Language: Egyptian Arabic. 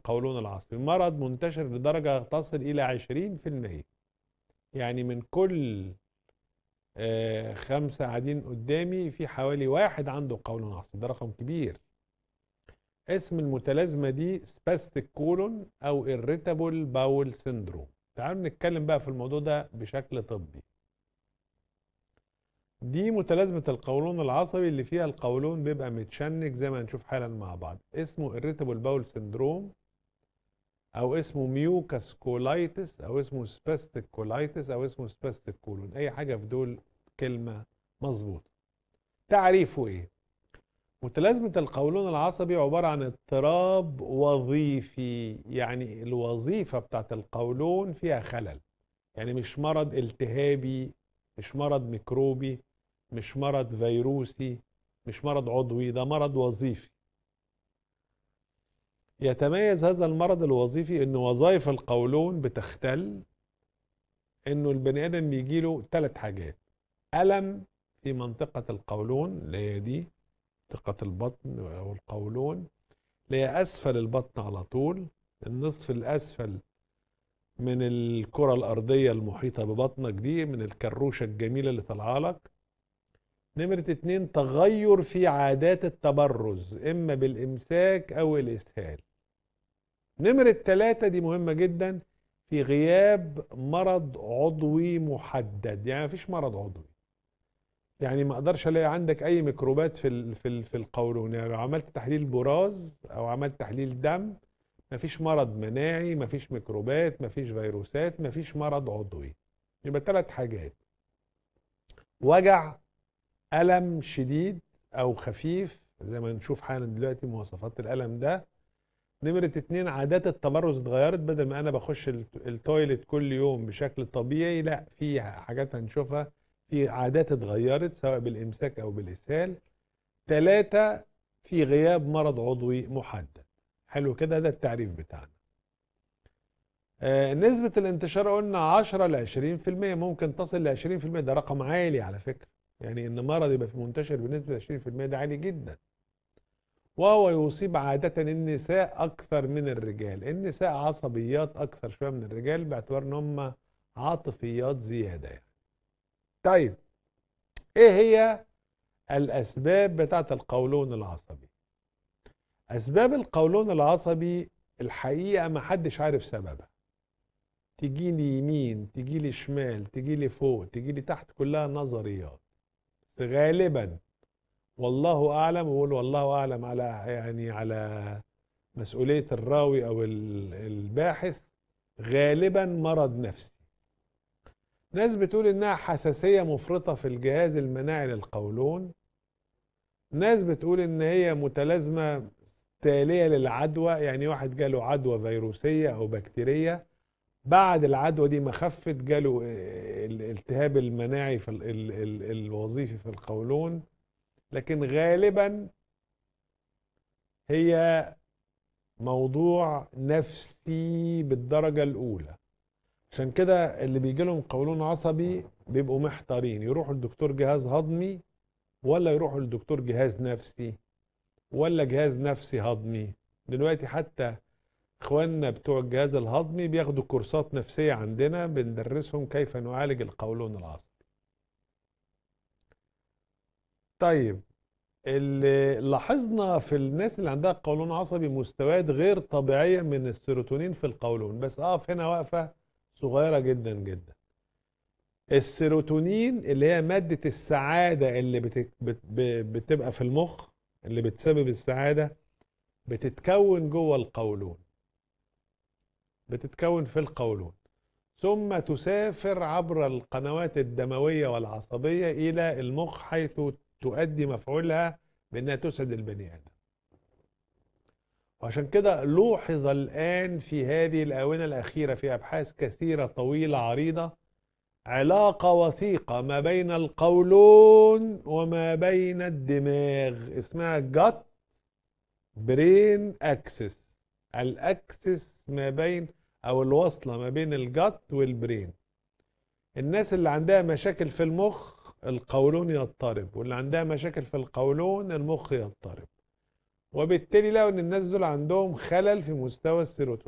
القولون العصبي مرض منتشر لدرجة تصل إلى 20% يعني من كل آه، خمسة قاعدين قدامي في حوالي واحد عنده قولون عصبي ده رقم كبير اسم المتلازمة دي سباستيك كولون أو irritable باول سيندروم تعالوا نتكلم بقى في الموضوع ده بشكل طبي دي متلازمة القولون العصبي اللي فيها القولون بيبقى متشنج زي ما هنشوف حالا مع بعض اسمه irritable باول سيندروم او اسمه ميوكاس كولايتس او اسمه سباستيك كولايتس او اسمه سباستيك كولون اي حاجة في دول كلمة مظبوطة تعريفه ايه متلازمة القولون العصبي عبارة عن اضطراب وظيفي يعني الوظيفة بتاعت القولون فيها خلل يعني مش مرض التهابي مش مرض ميكروبي مش مرض فيروسي مش مرض عضوي ده مرض وظيفي يتميز هذا المرض الوظيفي ان وظائف القولون بتختل انه البني ادم بيجيله ثلاث حاجات الم في منطقة القولون اللي هي دي منطقة البطن او القولون اللي هي اسفل البطن على طول النصف الاسفل من الكرة الارضية المحيطة ببطنك دي من الكروشة الجميلة اللي طالعه لك نمرة اتنين تغير في عادات التبرز اما بالامساك او الاسهال نمرة تلاتة دي مهمة جدا في غياب مرض عضوي محدد يعني مفيش مرض عضوي يعني ما اقدرش الاقي عندك اي ميكروبات في ال في ال في القولون يعني لو عملت تحليل براز او عملت تحليل دم مفيش مرض مناعي مفيش ميكروبات مفيش فيروسات مفيش مرض عضوي يبقى ثلاث حاجات وجع ألم شديد أو خفيف زي ما نشوف حالا دلوقتي مواصفات الألم ده نمرة اتنين عادات التبرز اتغيرت بدل ما أنا بخش الت- التويلت كل يوم بشكل طبيعي لا في حاجات هنشوفها في عادات اتغيرت سواء بالإمساك أو بالإسهال تلاتة في غياب مرض عضوي محدد حلو كده ده التعريف بتاعنا آه، نسبة الانتشار قلنا 10 ل 20% ممكن تصل ل 20% ده رقم عالي على فكرة يعني ان مرض يبقى منتشر بنسبة 20% ده عالي جدا وهو يصيب عادة النساء أكثر من الرجال النساء عصبيات أكثر شوية من الرجال باعتبار إن هم عاطفيات زيادة يعني. طيب إيه هي الأسباب بتاعة القولون العصبي أسباب القولون العصبي الحقيقة ما حدش عارف سببها تجي لي يمين تجي لي شمال تجي لي فوق تجي لي تحت كلها نظريات بس غالبا والله اعلم وقول والله اعلم على يعني على مسؤوليه الراوي او ال- الباحث غالبا مرض نفسي ناس بتقول انها حساسيه مفرطه في الجهاز المناعي للقولون ناس بتقول ان هي متلازمه تاليه للعدوى يعني واحد جاله عدوى فيروسيه او بكتيريه بعد العدوى دي ما خفت جاله آه، الالتهاب المناعي في ال- ال- ال- الوظيفي في القولون لكن غالبا هي موضوع نفسي بالدرجة الأولى عشان كده اللي بيجي لهم قولون عصبي بيبقوا محتارين يروحوا لدكتور جهاز هضمي ولا يروحوا لدكتور جهاز نفسي ولا جهاز نفسي هضمي دلوقتي حتى اخواننا بتوع الجهاز الهضمي بياخدوا كورسات نفسية عندنا بندرسهم كيف نعالج القولون العصبي طيب اللي لاحظنا في الناس اللي عندها قولون عصبي مستويات غير طبيعية من السيروتونين في القولون بس اقف هنا وقفة صغيرة جدا جدا السيروتونين اللي هي مادة السعادة اللي بت- بت- ب- بتبقى في المخ اللي بتسبب السعادة بتتكون جوه القولون بتتكون في القولون ثم تسافر عبر القنوات الدموية والعصبية إلى المخ حيث تؤدي مفعولها بأنها تسعد البني آدم وعشان كده لوحظ الآن في هذه الآونة الأخيرة في أبحاث كثيرة طويلة عريضة علاقة وثيقة ما بين القولون وما بين الدماغ اسمها جت برين اكسس الاكسس ما بين او الوصله ما بين الجت والبرين الناس اللي عندها مشاكل في المخ القولون يضطرب واللي عندها مشاكل في القولون المخ يضطرب وبالتالي لقوا ان الناس دول عندهم خلل في مستوى السيروتونين